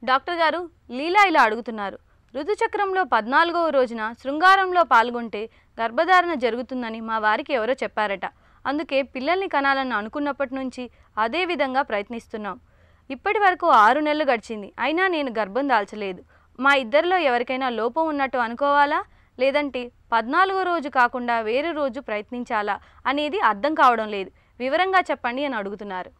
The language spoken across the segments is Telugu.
డాక్టర్ గారు లీలా ఇలా అడుగుతున్నారు ఋతుచక్రంలో పద్నాలుగవ రోజున శృంగారంలో పాల్గొంటే గర్భధారణ జరుగుతుందని మా వారికి ఎవరో చెప్పారట అందుకే పిల్లల్ని కనాలని అనుకున్నప్పటి నుంచి అదే విధంగా ప్రయత్నిస్తున్నాం ఇప్పటి వరకు ఆరు నెలలు గడిచింది అయినా నేను గర్భం దాల్చలేదు మా ఇద్దరిలో ఎవరికైనా లోపం ఉన్నట్టు అనుకోవాలా లేదంటే పద్నాలుగో రోజు కాకుండా వేరే రోజు ప్రయత్నించాలా అనేది అర్థం కావడం లేదు వివరంగా చెప్పండి అని అడుగుతున్నారు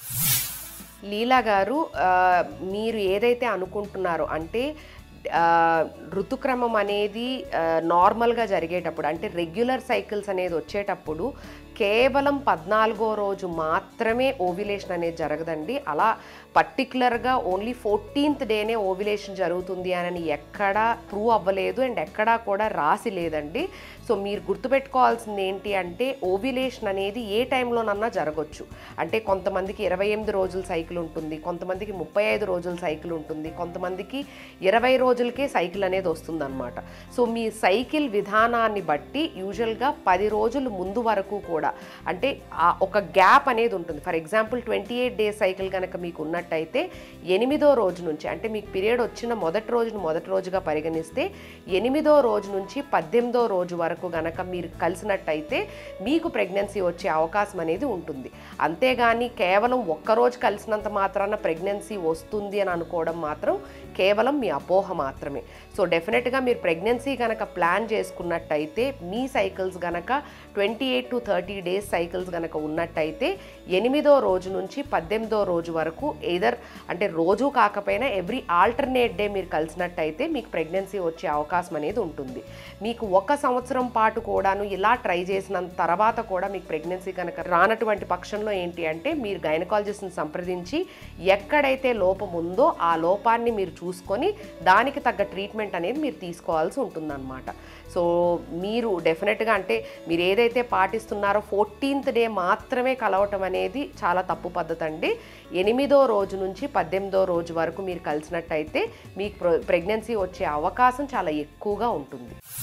లీలా గారు ఆ, మీరు ఏదైతే అనుకుంటున్నారో అంటే ఆ, ఋతుక్రమం అనేది ఆ, నార్మల్గా జరిగేటప్పుడు అంటే రెగ్యులర్ సైకిల్స్ అనేది వచ్చేటప్పుడు కేవలం పద్నాలుగో రోజు మాత్రమే ఓవిలేషన్ అనేది జరగదండి అలా పర్టికులర్గా ఓన్లీ ఫోర్టీన్త్ డేనే ఓవిలేషన్ జరుగుతుంది అని ఎక్కడా ప్రూవ్ అవ్వలేదు అండ్ ఎక్కడా కూడా రాసి లేదండి సో మీరు గుర్తుపెట్టుకోవాల్సింది ఏంటి అంటే ఓవిలేషన్ అనేది ఏ టైంలోనన్నా జరగచ్చు అంటే కొంతమందికి ఇరవై ఎనిమిది రోజుల సైకిల్ ఉంటుంది కొంతమందికి ముప్పై ఐదు రోజుల సైకిల్ ఉంటుంది కొంతమందికి ఇరవై రోజులకే సైకిల్ అనేది వస్తుందన్నమాట సో మీ సైకిల్ విధానాన్ని బట్టి యూజువల్గా పది రోజులు ముందు వరకు కూడా అంటే ఆ ఒక గ్యాప్ అనేది ఉంటుంది for example twenty eight days cycle కనుక మీకు ఉన్నట్టయితే ఎనిమిదో రోజు నుంచి అంటే మీకు పీరియడ్ వచ్చిన మొదటి రోజును మొదటి రోజుగా పరిగణిస్తే ఎనిమిదో రోజు నుంచి పద్దెనిమిదో రోజు వరకు గనక మీరు కలిసినట్టయితే మీకు ప్రెగ్నెన్సీ వచ్చే అవకాశం అనేది ఉంటుంది అంతేగాని కేవలం ఒక్కరోజు కలిసినంత మాత్రాన ప్రెగ్నెన్సీ వస్తుంది అని అనుకోవడం మాత్రం కేవలం మీ అపోహ మాత్రమే సో డెఫినెట్గా మీరు ప్రెగ్నెన్సీ కనుక ప్లాన్ చేసుకున్నట్టయితే మీ సైకిల్స్ గనక twenty eight to thirty days cycles గనక ఉన్నట్టయితే ఎనిమిదో రోజు నుంచి పద్దెనిమిదో రోజు వరకు ఏదర్ అంటే రోజు కాకపోయినా ఎవ్రీ ఆల్టర్నేట్ డే మీరు కలిసినట్టయితే మీకు ప్రెగ్నెన్సీ వచ్చే అవకాశం అనేది ఉంటుంది మీకు ఒక సంవత్సరం పాటు కూడాను ఇలా ట్రై చేసిన తర్వాత కూడా మీకు ప్రెగ్నెన్సీ కనుక రానటువంటి పక్షంలో ఏంటి అంటే మీరు గైనకాలజిస్ట్ని సంప్రదించి ఎక్కడైతే లోపం ఉందో ఆ లోపాన్ని మీరు చూసుకొని దానికి తగ్గ ట్రీట్మెంట్ అనేది మీరు తీసుకోవాల్సి ఉంటుందన్నమాట సో మీరు డెఫినెట్గా అంటే మీరు ఏదైతే పాటిస్తున్నారో ఫోర్టీన్త్ డే మాత్రమే కలవటం అనేది చాలా తప్పు పద్ధతి అండి ఎనిమిదో రోజు నుంచి పద్దెనిమిదో రోజు వరకు మీరు కలిసినట్టయితే మీకు ప్రెగ్నెన్సీ వచ్చే అవకాశం చాలా ఎక్కువగా ఉంటుంది